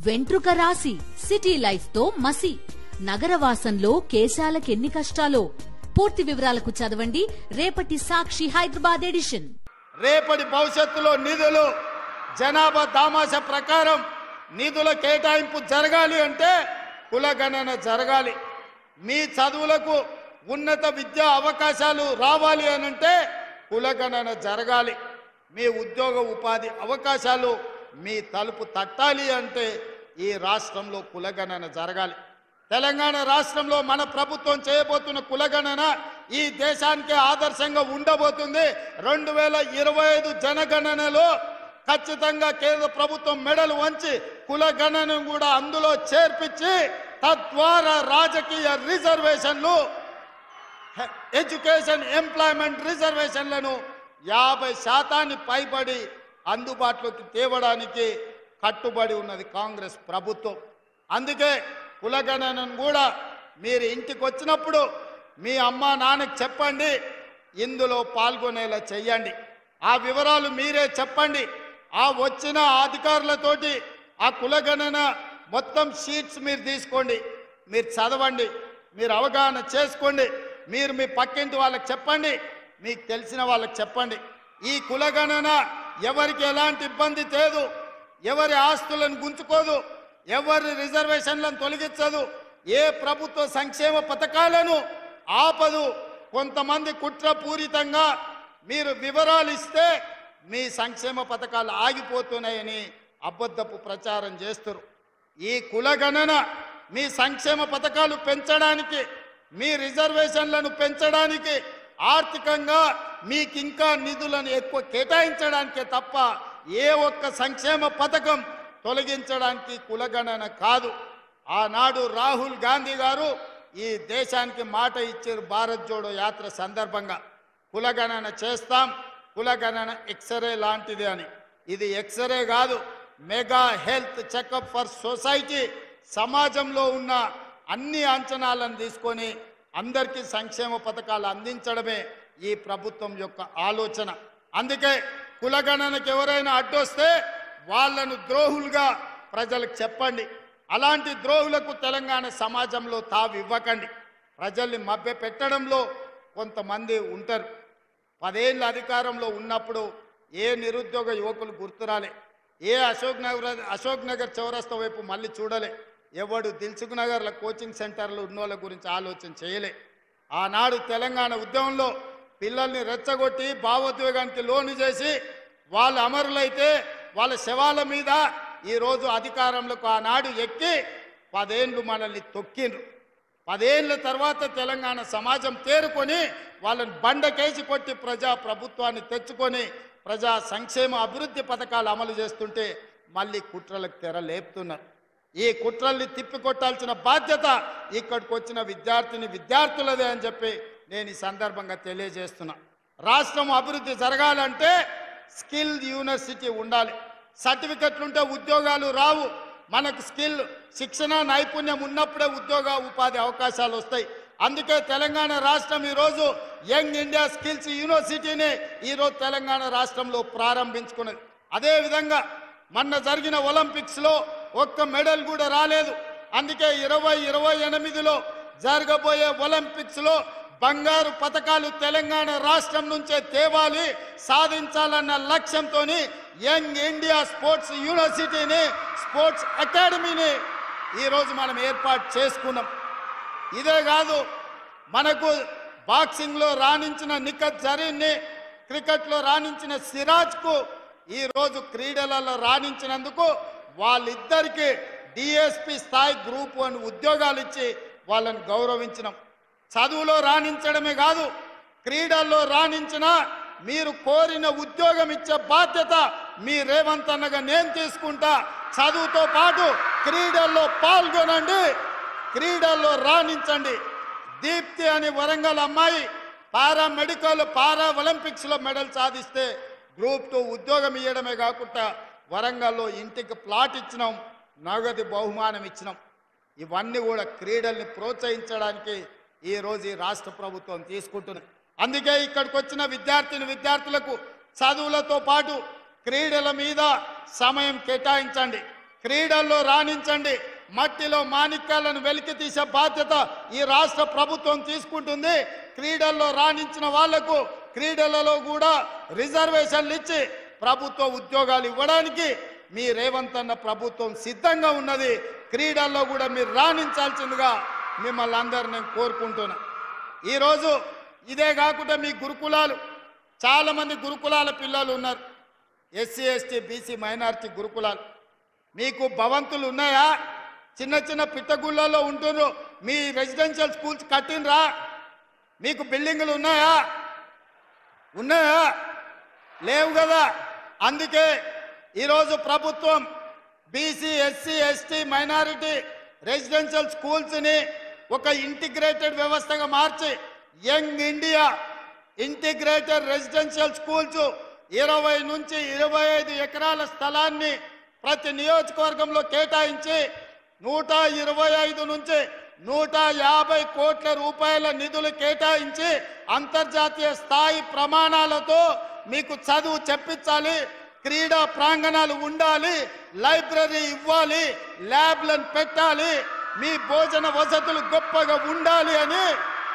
వెంట్రుక రాసి city life తో మసి నగరవాసంలో కేశాలకెన్ని కష్టాలో పూర్తి వివరాలకు చదవండి రేపటి సాక్షి హైదరాబాద్ ఎడిషన్ రేపటి భవిష్యత్తులో నిధులు జనాభా దామాష ప్రకారం నిధుల కేటాయింపు జరగాలి అంటే కులగణన జరగాలి మీ చదువులకు ఉన్నత విద్యా అవకాశాలు రావాలి అని అంటే కులగణన జరగాలి మీ ఉద్యోగ ఉపాధి అవకాశాలు మీ తలుపు తట్టాలి అంటే ఈ రాష్ట్రంలో కులగణన జరగాలి తెలంగాణ రాష్ట్రంలో మన ప్రభుత్వం చేయబోతున్న కులగణన ఈ దేశానికి ఆదర్శంగా ఉండబోతుంది రెండు వేల ఇరవై ఐదు జనగణనలో ఖచ్చితంగా కేంద్ర ప్రభుత్వం మెడలు వంచి కులగణనను కూడా అందులో చేర్పించి తద్వారా రాజకీయ రిజర్వేషన్లు హె- ఎడ్యుకేషన్ ఎంప్లాయ్మెంట్ రిజర్వేషన్లను యాభై శాతాన్ని పైబడి అందుబాటులోకి తేవడానికి కట్టుబడి ఉన్నది కాంగ్రెస్ ప్రభుత్వం అందుకే కులగణనను కూడా మీరు ఇంటికి వచ్చినప్పుడు మీ అమ్మ నాన్నకి చెప్పండి ఇందులో పాల్గొనేలా చెయ్యండి ఆ వివరాలు మీరే చెప్పండి ఆ వచ్చిన అధికారులతోటి ఆ కులగణన మొత్తం షీట్స్ మీరు తీసుకోండి మీరు చదవండి మీరు అవగాహన చేసుకోండి మీరు మీ పక్కింటి వాళ్ళకి చెప్పండి మీకు తెలిసిన వాళ్ళకి చెప్పండి ఈ కులగణన ఎవరికి ఎలాంటి ఇబ్బంది తేదు ఎవరి ఆస్తులను గుంచుకోదు ఎవరి రిజర్వేషన్లను తొలగించదు ఏ ప్రభుత్వ సంక్షేమ పథకాలను ఆపదు కొంతమంది కుట్రపూరితంగా మీరు వివరాలు ఇస్తే మీ సంక్షేమ పథకాలు ఆగిపోతున్నాయని అబద్ధపు ప్రచారం చేస్తారు ఈ కులగణన మీ సంక్షేమ పథకాలు పెంచడానికి మీ రిజర్వేషన్లను పెంచడానికి ఆర్థికంగా మీకు ఇంకా నిధులను ఎక్కువ కేటాయించడానికే తప్ప ఏ ఒక్క సంక్షేమ పథకం తొలగించడానికి కులగణన కాదు ఆనాడు రాహుల్ గాంధీ గారు ఈ దేశానికి మాట ఇచ్చారు భారత్ జోడో యాత్ర సందర్భంగా కులగణన చేస్తాం కులగణన ఎక్స్రే లాంటిది అని ఇది ఎక్స్రే కాదు mega health checkup for society సమాజంలో ఉన్న అన్ని అంచనాలను తీసుకొని అందరికీ సంక్షేమ పథకాలు అందించడమే ఈ ప్రభుత్వం యొక్క ఆలోచన అందుకే కులగణనకి ఎవరైనా అడ్డొస్తే వాళ్ళను ద్రోహులుగా ప్రజలకు చెప్పండి అలాంటి ద్రోహులకు తెలంగాణ సమాజంలో తావు ఇవ్వకండి ప్రజల్ని మభ్య పెట్టడంలో కొంతమంది ఉంటారు పదేళ్ళ అధికారంలో ఉన్నప్పుడు ఏ నిరుద్యోగ యువకులు గుర్తురాలే ఏ అశోక్ నగర్ అశోక్ నగర్ చౌరస్తా వైపు మళ్ళీ చూడలే ఎవడు దిల్సుఖ్ నగర్ల కోచింగ్ సెంటర్లు ఉన్నోళ్ళ గురించి ఆలోచన చేయలే ఆనాడు తెలంగాణ ఉద్యమంలో పిల్లల్ని రెచ్చగొట్టి భావోద్వేగానికి లోను చేసి వాళ్ళు అమరులైతే వాళ్ళ శవాల మీద ఈరోజు అధికారంలోకి ఆనాడు ఎక్కి పదేండ్లు మనల్ని తొక్కిండ్రు పదేళ్ల తర్వాత తెలంగాణ సమాజం తేరుకొని వాళ్ళని బండకేసి కొట్టి ప్రజా ప్రభుత్వాన్ని తెచ్చుకొని ప్రజా సంక్షేమ అభివృద్ధి పథకాలు అమలు చేస్తుంటే మళ్ళీ కుట్రలకు తెర లేపుతున్నారు ఈ కుట్రల్ని తిప్పికొట్టాల్సిన బాధ్యత ఇక్కడికి వచ్చిన విద్యార్థిని విద్యార్థులదే అని చెప్పి నేను ఈ సందర్భంగా తెలియజేస్తున్నా రాష్ట్రం అభివృద్ధి జరగాలంటే స్కిల్ యూనివర్సిటీ ఉండాలి సర్టిఫికెట్లు ఉంటే ఉద్యోగాలు రావు మనకు స్కిల్ శిక్షణ నైపుణ్యం ఉన్నప్పుడే ఉద్యోగ ఉపాధి అవకాశాలు వస్తాయి అందుకే తెలంగాణ రాష్ట్రం ఈరోజు యంగ్ ఇండియా స్కిల్స్ యూనివర్సిటీని ఈరోజు తెలంగాణ రాష్ట్రంలో ప్రారంభించుకున్నది అదేవిధంగా మొన్న జరిగిన ఒలింపిక్స్లో ఒక్క మెడల్ కూడా రాలేదు అందుకే ఇరవై ఇరవై ఎనిమిదిలో జరగబోయే ఒలింపిక్స్లో బంగారు పథకాలు తెలంగాణ రాష్ట్రం నుంచే తేవాలి సాధించాలన్న లక్ష్యంతో యంగ్ ఇండియా స్పోర్ట్స్ యూనివర్సిటీని స్పోర్ట్స్ అకాడమీని ఈరోజు మనం ఏర్పాటు చేసుకున్నాం ఇదే కాదు మనకు బాక్సింగ్లో రాణించిన నిఖత్ జరీన్ని క్రికెట్లో రాణించిన సిరాజ్కు ఈరోజు క్రీడలలో రాణించినందుకు వాళ్ళిద్దరికి డిఎస్పి స్థాయి గ్రూప్ అని ఉద్యోగాలు ఇచ్చి వాళ్ళని గౌరవించినాం చదువులో రాణించడమే కాదు క్రీడల్లో రాణించిన మీరు కోరిన ఉద్యోగం ఇచ్చే బాధ్యత మీ రేవంత్ అన్నగా నేను తీసుకుంటా చదువుతో పాటు క్రీడల్లో పాల్గొనండి క్రీడల్లో రాణించండి దీప్తి అని వరంగల్ అమ్మాయి పారా మెడికల్ పారా ఒలింపిక్స్లో మెడల్ సాధిస్తే గ్రూప్ టూ ఉద్యోగం ఇవ్వడమే కాకుండా వరంగల్లో ఇంటికి ప్లాట్ ఇచ్చినాం నగదు బహుమానం ఇచ్చినాం ఇవన్నీ కూడా క్రీడల్ని ప్రోత్సహించడానికి ఈ రోజు ఈ రాష్ట్ర ప్రభుత్వం తీసుకుంటున్నది అందుకే ఇక్కడికి వచ్చిన విద్యార్థిని విద్యార్థులకు చదువులతో పాటు క్రీడల మీద సమయం కేటాయించండి క్రీడల్లో రాణించండి మట్టిలో మాణిక్యాలను వెలికి తీసే బాధ్యత ఈ రాష్ట్ర ప్రభుత్వం తీసుకుంటుంది క్రీడల్లో రాణించిన వాళ్లకు క్రీడలలో కూడా రిజర్వేషన్లు ఇచ్చి ప్రభుత్వ ఉద్యోగాలు ఇవ్వడానికి మీ రేవంత్ అన్న ప్రభుత్వం సిద్ధంగా ఉన్నది క్రీడల్లో కూడా మీరు రాణించాల్సిందిగా మిమ్మల్ని అందరు నేను కోరుకుంటున్నా ఈరోజు ఇదే కాకుండా మీ గురుకులాలు చాలా మంది గురుకులాల పిల్లలు ఉన్నారు ఎస్సీ ఎస్టీ బీసీ మైనారిటీ గురుకులాలు మీకు భవంతులు ఉన్నాయా చిన్న చిన్న పిట్టగుళ్ళలో ఉంటున్నారు మీ రెసిడెన్షియల్ స్కూల్స్ కట్టినరా మీకు బిల్డింగులు ఉన్నాయా ఉన్నాయా లేవు కదా అందుకే ఈరోజు ప్రభుత్వం BC SC ST minority residential స్కూల్స్ని ఒక ఇంటిగ్రేటెడ్ వ్యవస్థగా మార్చి young India integrated residential schools ఇరవై నుంచి ఇరవై ఐదు ఎకరాల స్థలాన్ని ప్రతి నియోజకవర్గంలో కేటాయించి నూట ఇరవై ఐదు నుంచి నూట యాభై కోట్ల రూపాయల నిధులు కేటాయించి అంతర్జాతీయ స్థాయి ప్రమాణాలతో మీకు చదువు చెప్పించాలి క్రీడా ప్రాంగణాలు ఉండాలి లైబ్రరీ ఇవ్వాలి ల్యాబ్లను పెట్టాలి మీ భోజన వసతులు గొప్పగా ఉండాలి అని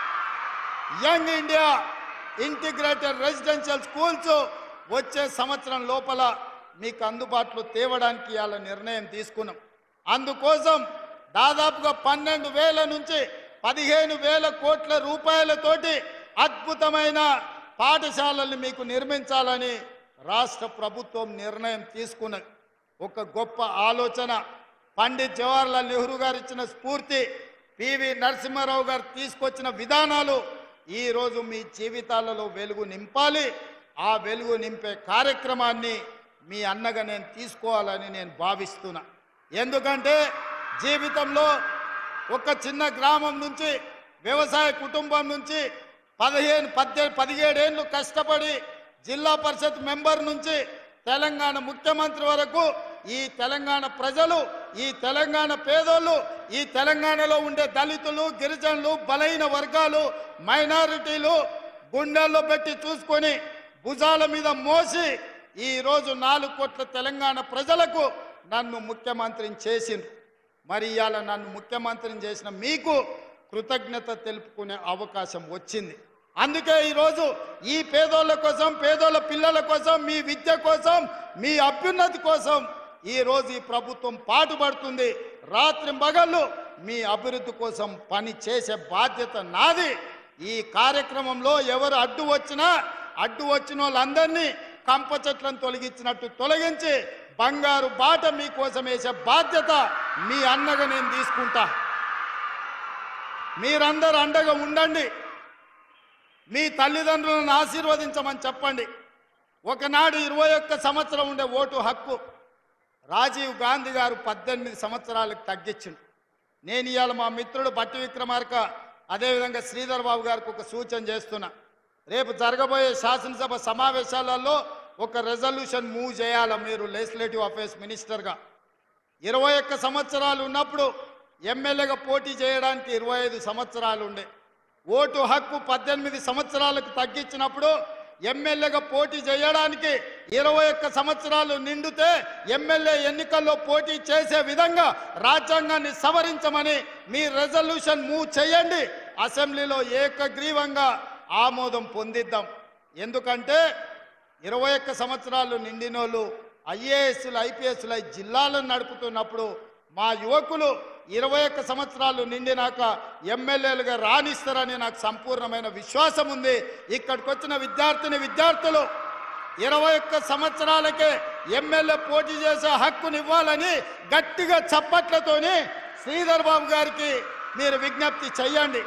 young India integrated residential schools వచ్చే సంవత్సరం లోపల మీకు అందుబాటులో తేవడానికి ఇవాళ నిర్ణయం తీసుకున్నాం అందుకోసం దాదాపుగా పన్నెండు వేల నుంచి పదిహేను వేల కోట్ల రూపాయలతోటి అద్భుతమైన పాఠశాలల్ని మీకు నిర్మించాలని రాష్ట్ర ప్రభుత్వం నిర్ణయం తీసుకున్నది ఒక గొప్ప ఆలోచన పండిత్ జవహర్లాల్ నెహ్రూ గారు ఇచ్చిన స్ఫూర్తి పివి నరసింహారావు గారు తీసుకొచ్చిన విధానాలు ఈ రోజు మీ జీవితాలలో వెలుగు నింపాలి ఆ వెలుగు నింపే కార్యక్రమాన్ని మీ అన్నగా నేను తీసుకోవాలని నేను భావిస్తున్నా ఎందుకంటే జీవితంలో ఒక చిన్న గ్రామం నుంచి వ్యవసాయ కుటుంబం నుంచి పదిహేను పద్దె పదిహేడేళ్ళు కష్టపడి జిల్లా పరిషత్ మెంబర్ నుంచి తెలంగాణ ముఖ్యమంత్రి వరకు ఈ తెలంగాణ ప్రజలు ఈ తెలంగాణ పేదోళ్ళు ఈ తెలంగాణలో ఉండే దళితులు గిరిజనులు బలైన వర్గాలు మైనారిటీలు గుండెల్లో పెట్టి చూసుకొని భుజాల మీద మోసి ఈ రోజు నాలుగు కోట్ల తెలంగాణ ప్రజలకు నన్ను ముఖ్యమంత్రిని చేసిండ్రు మరి ఇవాళ నన్ను ముఖ్యమంత్రిని చేసిన మీకు కృతజ్ఞత తెలుపుకునే అవకాశం వచ్చింది అందుకే ఈరోజు ఈ పేదోళ్ళ కోసం పేదోళ్ళ పిల్లల కోసం మీ విద్య కోసం మీ అభ్యున్నతి కోసం ఈ రోజు ఈ ప్రభుత్వం పాటుపడుతుంది రాత్రి మగళ్ళు మీ అభివృద్ధి కోసం పని చేసే బాధ్యత నాది ఈ కార్యక్రమంలో ఎవరు అడ్డు వచ్చినా అడ్డు వచ్చిన వాళ్ళందరినీ కంప చెట్లను తొలగించినట్టు తొలగించి బంగారు బాట మీకోసం వేసే బాధ్యత మీ అన్నగా నేను తీసుకుంటా మీరందరూ అండగా ఉండండి మీ తల్లిదండ్రులను ఆశీర్వదించమని చెప్పండి ఒకనాడు ఇరవై ఒక్క సంవత్సరం ఉండే ఓటు హక్కు రాజీవ్ గాంధీ గారు పద్దెనిమిది సంవత్సరాలకు తగ్గించిండు నేను ఇవాళ మా మిత్రుడు బట్టి విక్రమార్క అదేవిధంగా శ్రీధర్ బాబు గారికి ఒక సూచన చేస్తున్నా రేపు జరగబోయే శాసనసభ సమావేశాలలో ఒక రెజల్యూషన్ మూవ్ చేయాలి మీరు లెజిస్లేటివ్ అఫేర్స్ మినిస్టర్గా ఇరవై ఒక్క సంవత్సరాలు ఉన్నప్పుడు ఎమ్మెల్యేగా పోటీ చేయడానికి ఇరవై ఐదు సంవత్సరాలు ఉండే ఓటు హక్కు పద్దెనిమిది సంవత్సరాలకు తగ్గించినప్పుడు ఎమ్మెల్యేగా పోటీ చేయడానికి ఇరవై ఒక్క సంవత్సరాలు నిండితే ఎమ్మెల్యే ఎన్నికల్లో పోటీ చేసే విధంగా రాజ్యాంగాన్ని సవరించమని మీ రెజల్యూషన్ మూవ్ చేయండి అసెంబ్లీలో ఏకగ్రీవంగా ఆమోదం పొందిద్దాం ఎందుకంటే ఇరవై ఒక్క సంవత్సరాలు నిండినోళ్ళు ఐఏఎస్లు ఐపీఎస్లు జిల్లాలను నడుపుతున్నప్పుడు మా యువకులు ఇరవై ఒక్క సంవత్సరాలు నిండినాక ఎమ్మెల్యేలుగా రాణిస్తారని నాకు సంపూర్ణమైన విశ్వాసం ఉంది ఇక్కడికి వచ్చిన విద్యార్థిని విద్యార్థులు ఇరవై ఒక్క సంవత్సరాలకే ఎమ్మెల్యే పోటీ చేసే హక్కునివ్వాలని గట్టిగా చప్పట్లతోని శ్రీధర్ బాబు గారికి మీరు విజ్ఞప్తి చెయ్యండి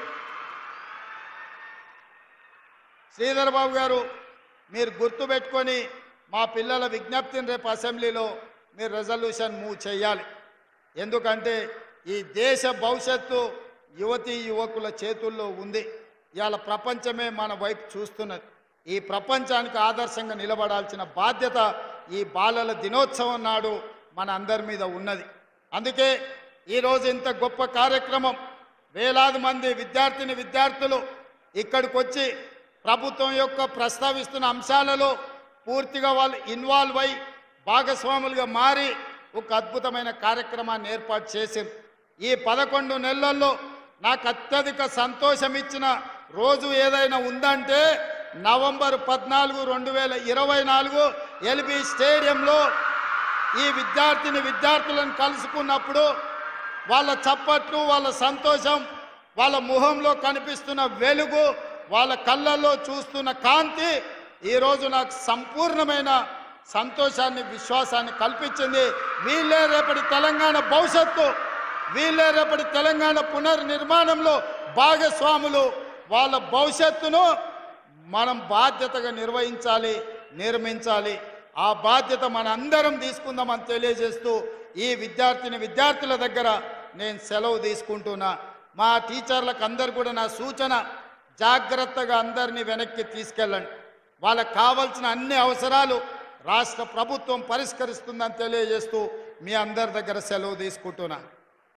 శ్రీధర్ బాబు గారు మీరు గుర్తుపెట్టుకొని మా పిల్లల విజ్ఞప్తిని రేపు అసెంబ్లీలో మీరు రెజల్యూషన్ మూవ్ చేయాలి ఎందుకంటే ఈ దేశ భవిష్యత్తు యువతీ యువకుల చేతుల్లో ఉంది ఇవాళ ప్రపంచమే మన వైపు చూస్తున్నది ఈ ప్రపంచానికి ఆదర్శంగా నిలబడాల్సిన బాధ్యత ఈ బాలల దినోత్సవం నాడు మన అందరి మీద ఉన్నది అందుకే ఈరోజు ఇంత గొప్ప కార్యక్రమం వేలాది మంది విద్యార్థిని విద్యార్థులు ఇక్కడికి వచ్చి ప్రభుత్వం యొక్క ప్రస్తావిస్తున్న అంశాలలో పూర్తిగా వాళ్ళు ఇన్వాల్వ్ అయి భాగస్వాములుగా మారి ఒక అద్భుతమైన కార్యక్రమాన్ని ఏర్పాటు చేసింది ఈ పదకొండు నెలల్లో నాకు అత్యధిక సంతోషం ఇచ్చిన రోజు ఏదైనా ఉందంటే నవంబర్ పద్నాలుగు రెండు వేల ఇరవై నాలుగు ఎల్బీ స్టేడియంలో ఈ విద్యార్థిని విద్యార్థులను కలుసుకున్నప్పుడు వాళ్ళ చప్పట్లు వాళ్ళ సంతోషం వాళ్ళ ముఖంలో కనిపిస్తున్న వెలుగు వాళ్ళ కళ్ళల్లో చూస్తున్న కాంతి ఈరోజు నాకు సంపూర్ణమైన సంతోషాన్ని విశ్వాసాన్ని కల్పించింది వీళ్ళే రేపటి తెలంగాణ భవిష్యత్తు వీళ్ళే రేపటి తెలంగాణ పునర్నిర్మాణంలో భాగస్వాములు వాళ్ళ భవిష్యత్తును మనం బాధ్యతగా నిర్వహించాలి నిర్మించాలి ఆ బాధ్యత మన అందరం తీసుకుందామని తెలియజేస్తూ ఈ విద్యార్థిని విద్యార్థుల దగ్గర నేను సెలవు తీసుకుంటున్నా మా టీచర్లకు అందరు కూడా నా సూచన జాగ్రత్తగా అందరినీ వెనక్కి తీసుకెళ్ళండి వాళ్ళకు కావాల్సిన అన్ని అవసరాలు రాష్ట్ర ప్రభుత్వం పరిష్కరిస్తుందని తెలియజేస్తూ మీ అందరి దగ్గర సెలవు తీసుకుంటున్నా